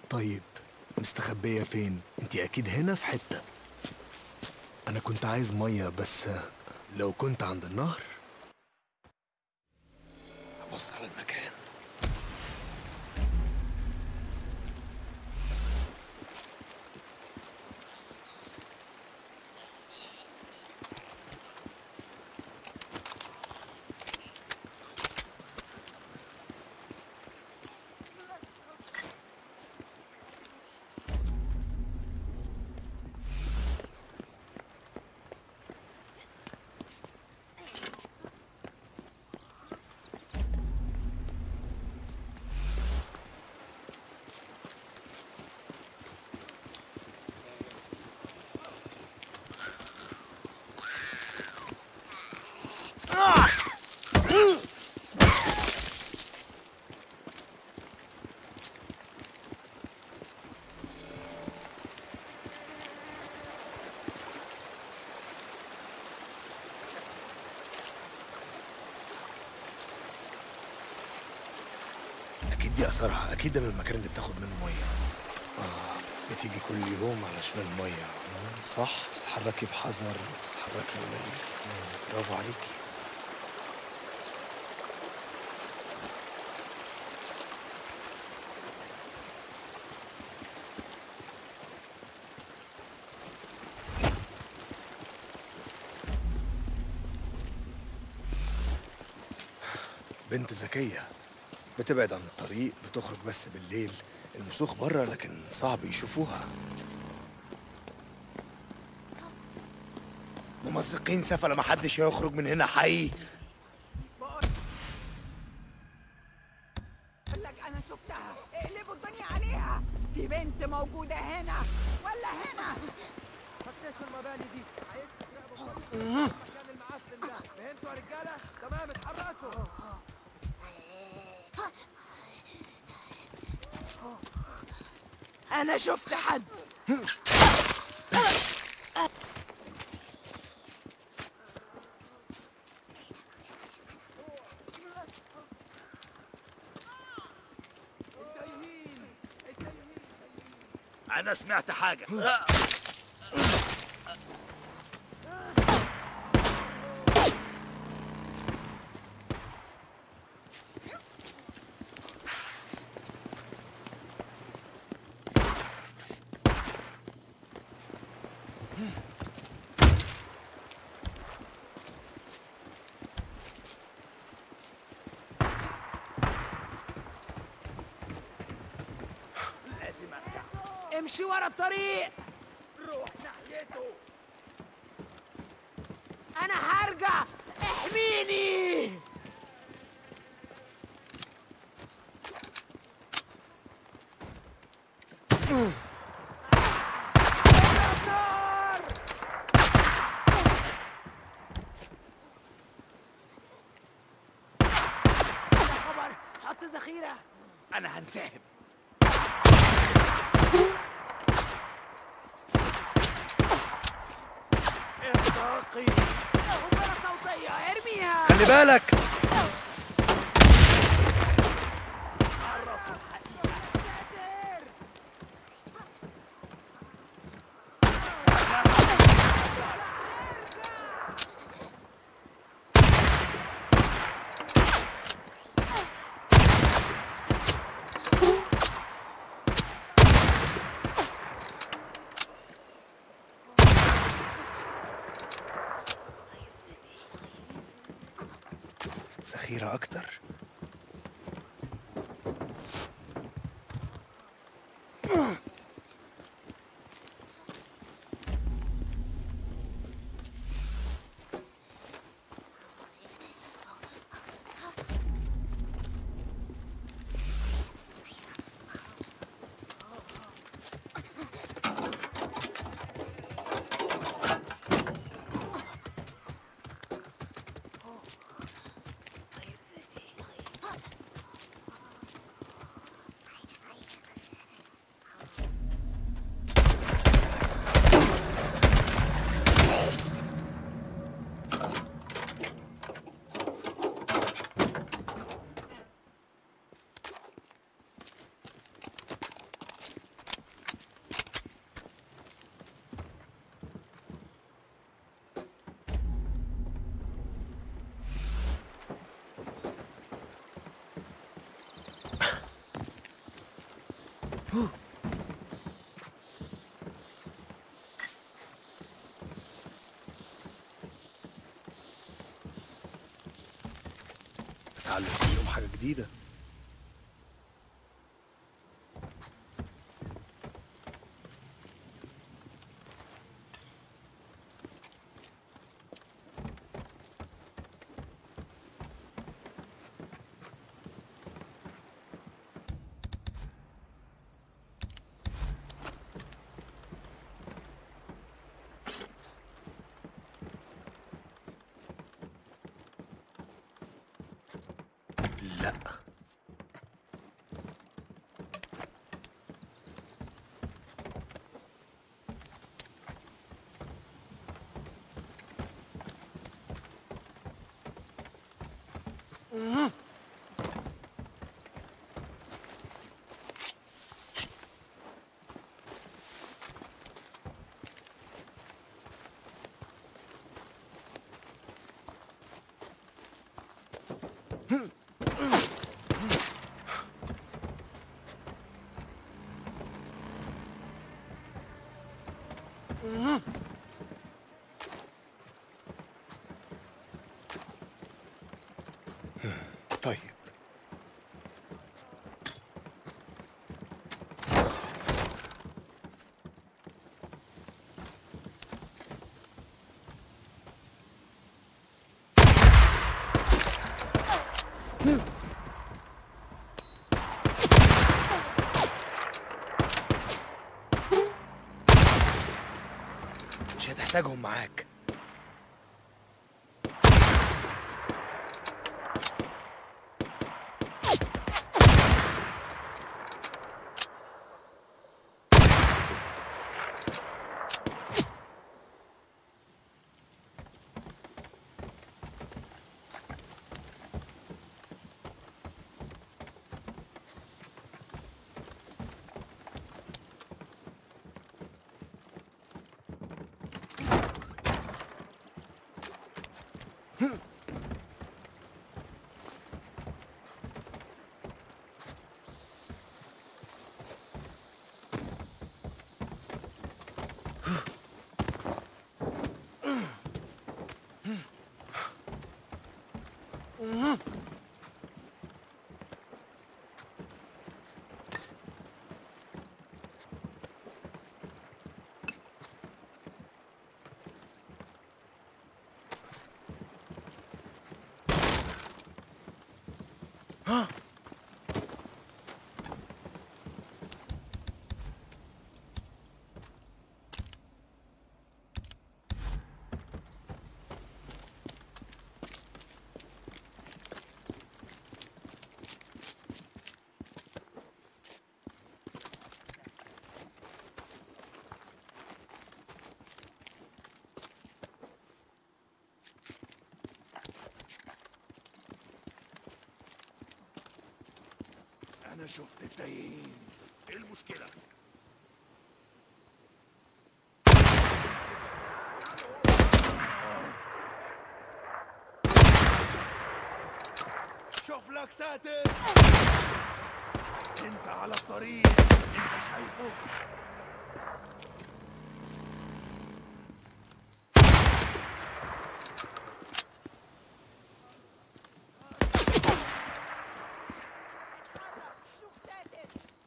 طيب مستخبية فين؟ انت أكيد هنا في حتة أنا كنت عايز مية بس لو كنت عند النهر أبص على المكان أكيد دي أثرها أكيد ده من المكان اللي بتاخد منه مية آه بتيجي كل يوم علشان المية مم، صح تتحركي بحذر وتتحركي قليل مم، برافو عليكي بنت ذكية بتبعد عن الطريق بتخرج بس بالليل المسوخ بره لكن صعب يشوفوها ممزقين سفلة محدش هيخرج من هنا حي اقول لك انا شفتها اقلبوا الدنيا عليها في بنت موجودة هنا ولا هنا فتشوا المباني دي عايزكم تراقبوا كويس المكان المعفن ده فهمتوا يا رجاله تمام اتحركوا انا شفت حد أنا سمعت حاجة لازم أرجع امشي ورا الطريق روح ناحيته انا هرجع احميني يا خبر حط ذخيره أنا هنسحب ارتقي قنبله صوتيه ارميها خلي بالك ذخيرة أكتر اتعلم كل يوم حاجة جديدة لا طيب مش هتحتاجهم معاك انا شفت التايهين ايه المشكله شوف لك ساتر انت على الطريق انت شايفه شوف ساتر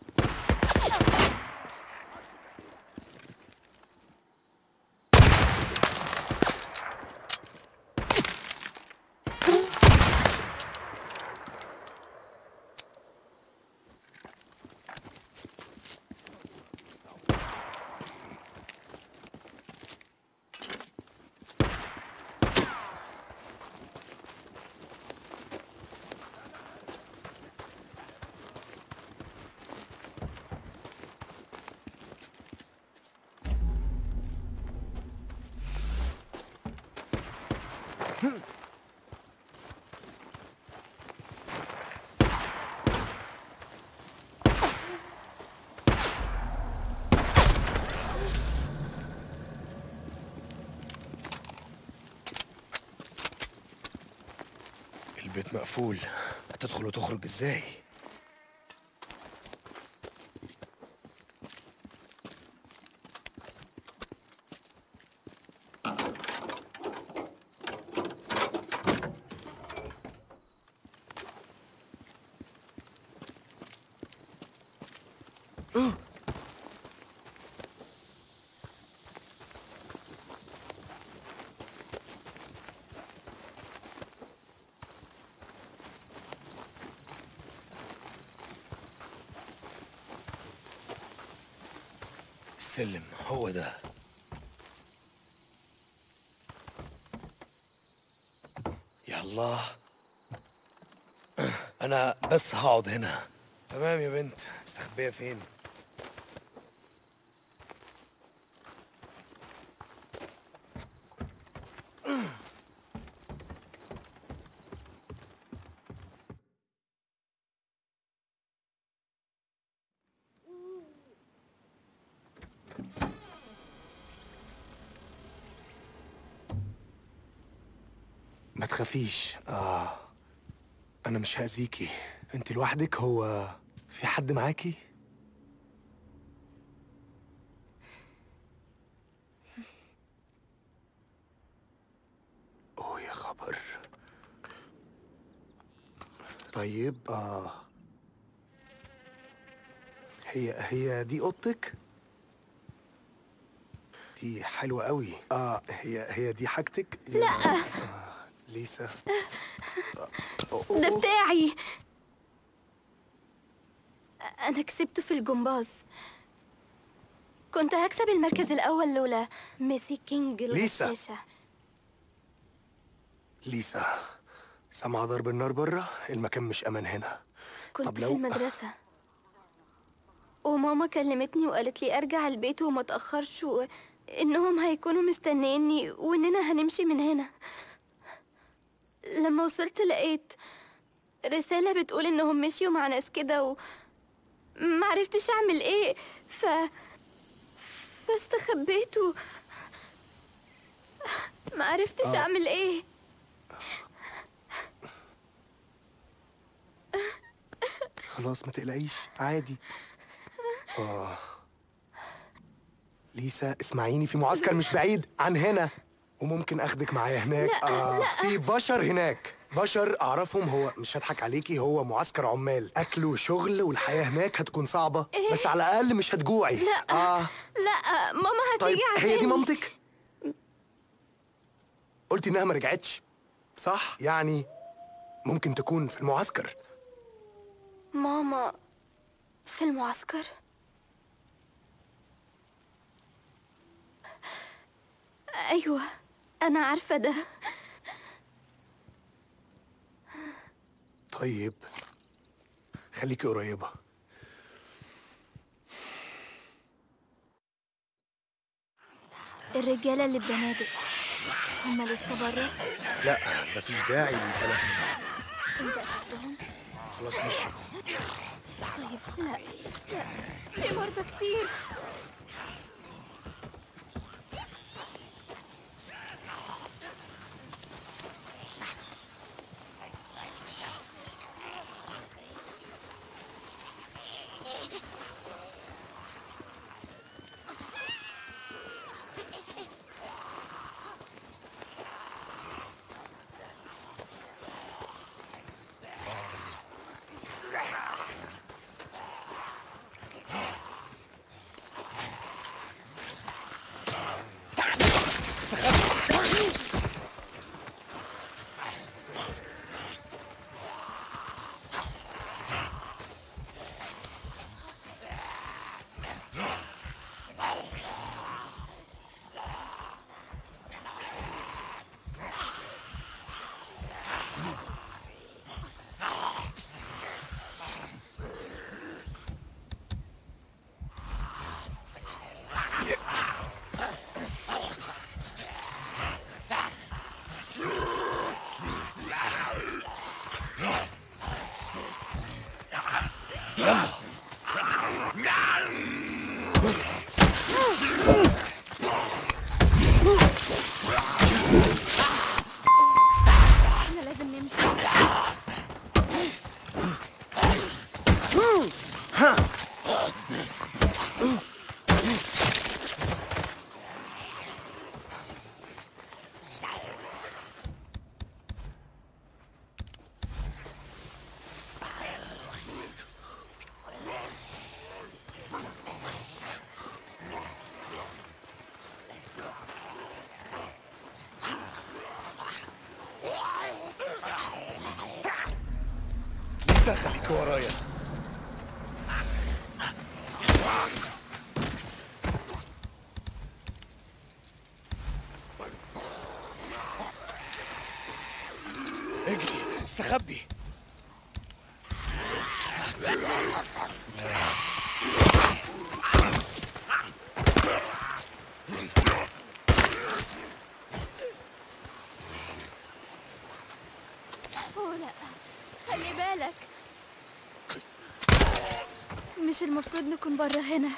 البيت مقفول هتدخل وتخرج ازاي السلم هو ده يلا انا بس هقعد هنا تمام يا بنت مستخبيه فين ما تخافيش آه أنا مش هأذيكي أنت لوحدك هو في حد معاكي؟ أوه يا خبر طيب آه هي هي دي أوضتك؟ دي حلوة قوي آه هي هي دي حاجتك؟ لا آه ليسا ده بتاعي أنا كسبته في الجمباز كنت هكسب المركز الأول لولا ميسي كينج ليسا. الغشاشة ليسا سامعة ضرب النار بره المكان مش أمان هنا كنت طب في لو- المدرسة وماما كلمتني وقالت لي أرجع البيت وما أتأخرش وإنهم هيكونوا مستنيني وإننا هنمشي من هنا لما وصلت لقيت رسالة بتقول إنهم مشيوا مع ناس كده و معرفتش أعمل إيه ف فاستخبيت و معرفتش أعمل إيه خلاص ما تقلقيش عادي آه ليسا اسمعيني في معسكر مش بعيد عن هنا وممكن اخدك معايا هناك لا، آه في بشر هناك بشر اعرفهم هو مش هضحك عليكي هو معسكر عمال اكل وشغل والحياه هناك هتكون صعبه بس على الاقل مش هتجوعي لا. اه لا ماما طيب هتيجي هي دي عشاني. مامتك قلتي انها ما رجعتش صح يعني ممكن تكون في المعسكر ماما في المعسكر أيوة أنا عارفة ده طيب خليكي قريبة الرجالة اللي ببنادق هما لسه بره لا مفيش داعي للكلام انت أخدتهم خلاص مشي طيب لا لا في مرضى كتير احنا لازم نمشي استخبي أوه لا خلي بالك مش المفروض نكون برا هنا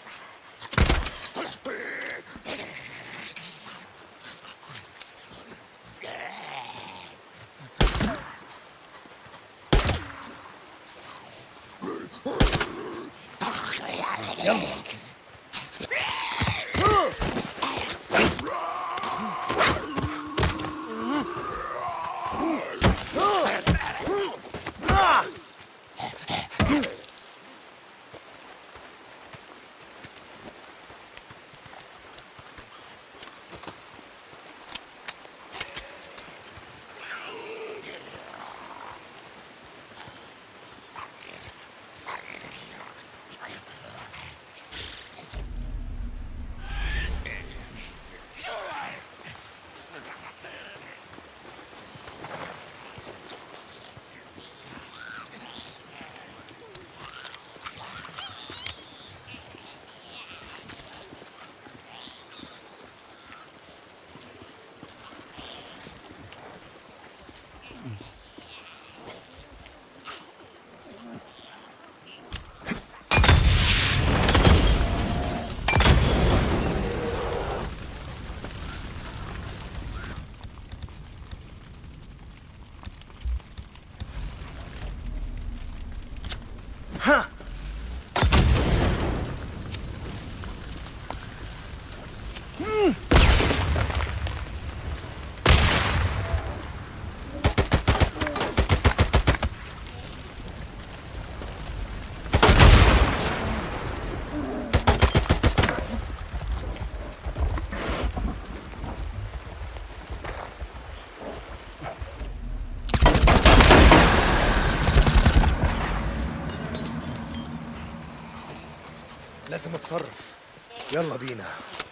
لازم اتصرف يلا بينا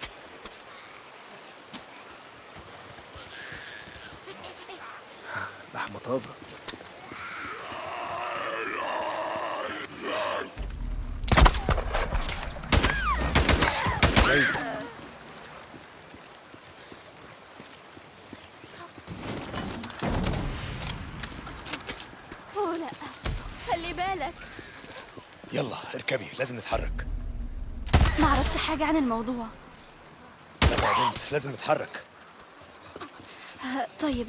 لحمة طازة كويس أوه لا خلي بالك يلا اركبي لازم نتحرك معرفش حاجة عن الموضوع يلا يا بنت لازم نتحرك آه، طيب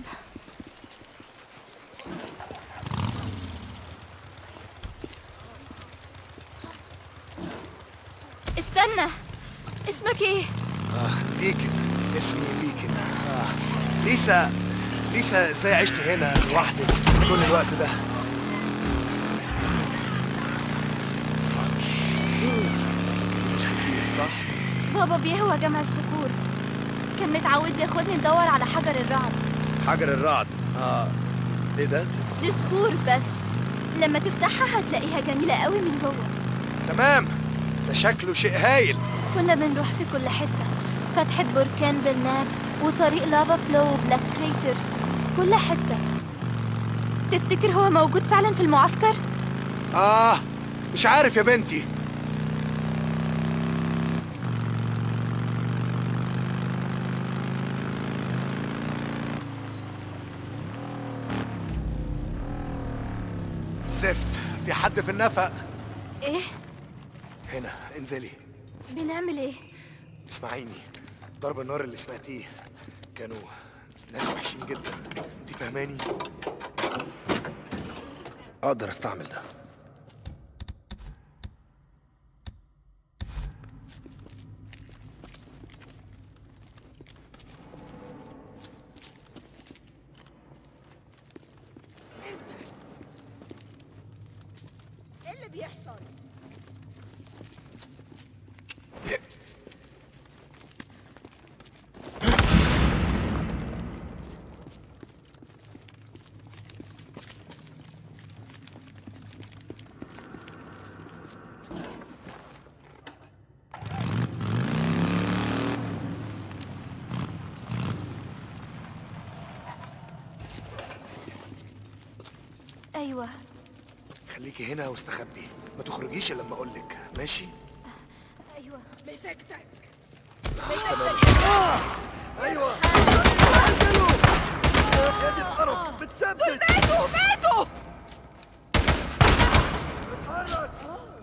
استنى اسمك ايه؟ آه ديكن اسمي ديكن آه. ليسا ليسا ازاي عشت هنا لوحدك كل الوقت ده مش خفيف صح؟ بابا بيهوى جمع الصخور كان متعود ياخدني ندور على حجر الرعد حجر الرعد اه ايه ده؟ دي صخور بس لما تفتحها هتلاقيها جميلة قوي من جوه تمام ده شكله شيء هايل كنا بنروح في كل حتة فتحة بركان برناب وطريق لافا فلو وبلاك كريتر كل حتة تفتكر هو موجود فعلا في المعسكر؟ اه مش عارف يا بنتي زفت في حد في النفق ايه؟ هنا انزلي بنعمل ايه؟ اسمعيني ضرب النار اللي سمعتيه كانوا ناس وحشين جدا انت فاهماني اقدر استعمل ده ايه اللي بيحصل؟ خليكي هنا واستخبي ما تخرجيش الا لما اقولك ماشي ايوه مسكتك ايوه قتلوا يا دي القرف بتثبت ماتوا ماتوا اتحرك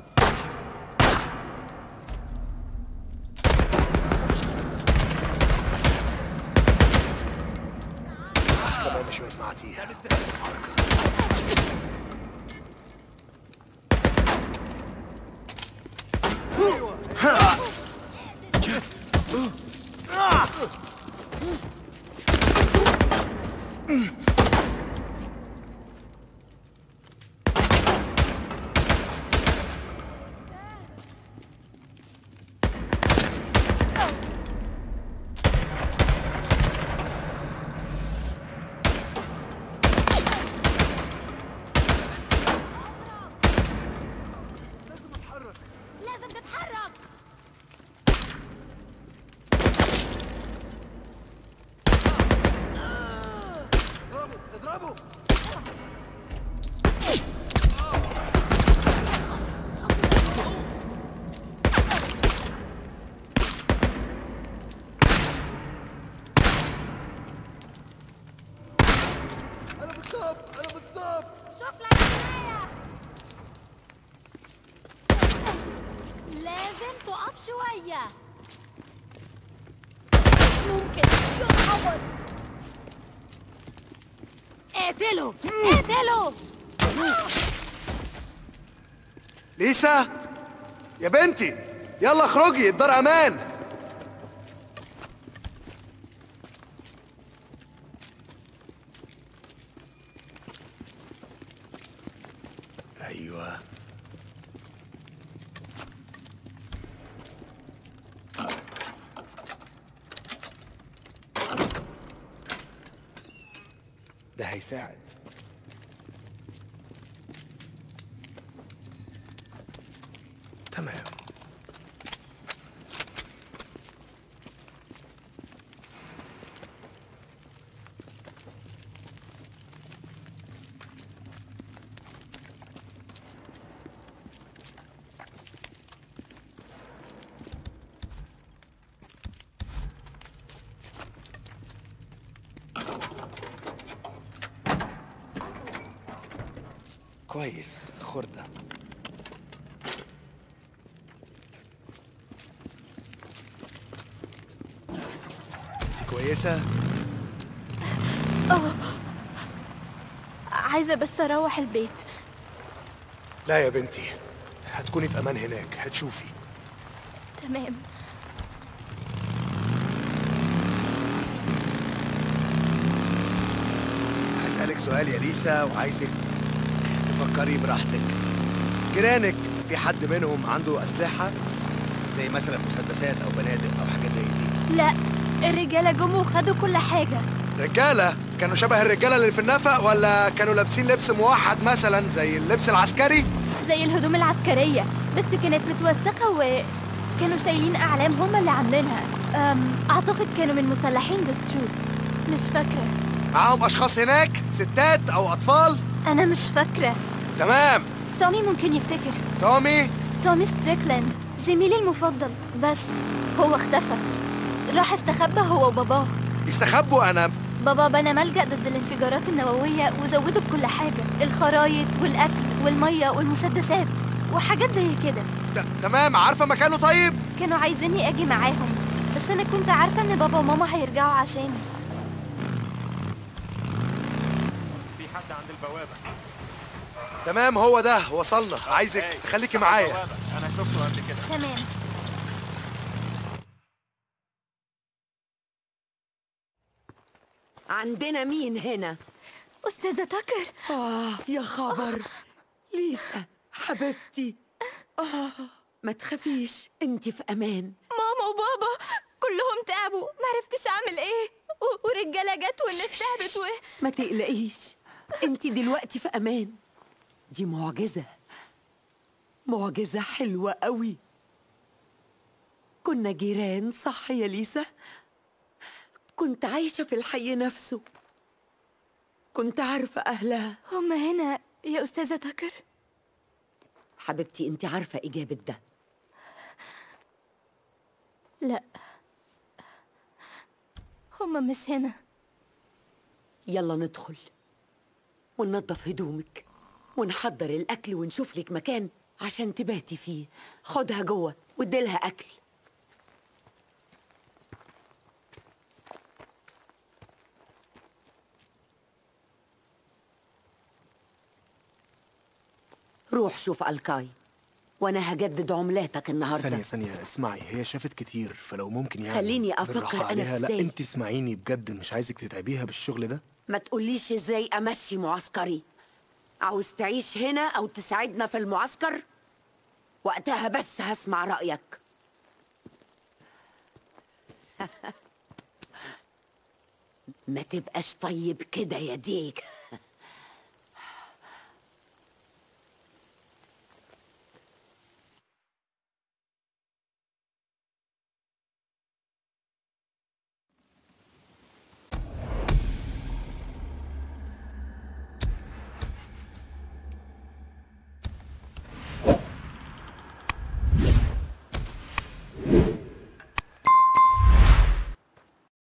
تمام شويه معاتيه حركه لازم تتحرك اضربوا اضربوا انا بتصاب انا بتصاب شوف لك حماية لازم تقف شوية مش ممكن يا خبر اقتله اقتله ليسا يا بنتي يلا اخرجي الدار امان ايوه ده هيساعد تمام كويس خردة انت كويسة؟ عايزة بس اروح البيت لا يا بنتي هتكوني في امان هناك هتشوفي تمام هسألك سؤال يا ليسا وعايزك تفكري براحتك جيرانك في حد منهم عنده أسلحة زي مثلا مسدسات أو بنادق أو حاجة زي دي لا الرجالة جم وخدوا كل حاجة رجالة كانوا شبه الرجالة اللي في النفق ولا كانوا لابسين لبس موحد مثلا زي اللبس العسكري زي الهدوم العسكرية بس كانت متوسخة وكانوا شايلين أعلام هما اللي عاملينها أم... أعتقد كانوا من مسلحين دستروتس مش فاكرة معاهم أشخاص هناك ستات أو أطفال أنا مش فاكرة تمام تومي ممكن يفتكر تومي تومي ستريكلاند زميلي المفضل بس هو اختفى راح استخبى هو وباباه يستخبوا أنا بابا بنى ملجأ ضد الانفجارات النووية وزوده بكل حاجة الخرايط والأكل والمية والمسدسات وحاجات زي كده ت- تمام عارفة مكانه طيب؟ كانوا عايزيني أجي معاهم بس أنا كنت عارفة إن بابا وماما هيرجعوا عشاني في حد عند البوابة تمام هو ده وصلنا عايزك هاي، تخليكي على معايا البوابة. أنا شفته قبل كده تمام عندنا مين هنا؟ أستاذة تاكر آه يا خبر ليسا حبيبتي آه ما تخافيش انت في أمان ماما وبابا كلهم تعبوا معرفتش أعمل إيه و- ورجالة جت والناس تعبت و... ما تقلقيش انت دلوقتي في أمان دي معجزة معجزة حلوة قوي كنا جيران صح يا ليسا كنت عايشة في الحي نفسه كنت عارفة أهلها هم هنا يا أستاذة تاكر حبيبتي انت عارفة إجابة ده لا هما مش هنا يلا ندخل وننظف هدومك ونحضر الأكل ونشوف لك مكان عشان تباتي فيه خدها جوه واديلها أكل روح شوف الكاي وانا هجدد عملاتك النهارده ثانية ثانية اسمعي هي شافت كتير فلو ممكن يعني خليني أفكر بالراحة أنا عليها. لا إزاي. انت اسمعيني بجد مش عايزك تتعبيها بالشغل ده ما تقوليش ازاي امشي معسكري عاوز تعيش هنا او تساعدنا في المعسكر وقتها بس هسمع رايك ما تبقاش طيب كده يا ديك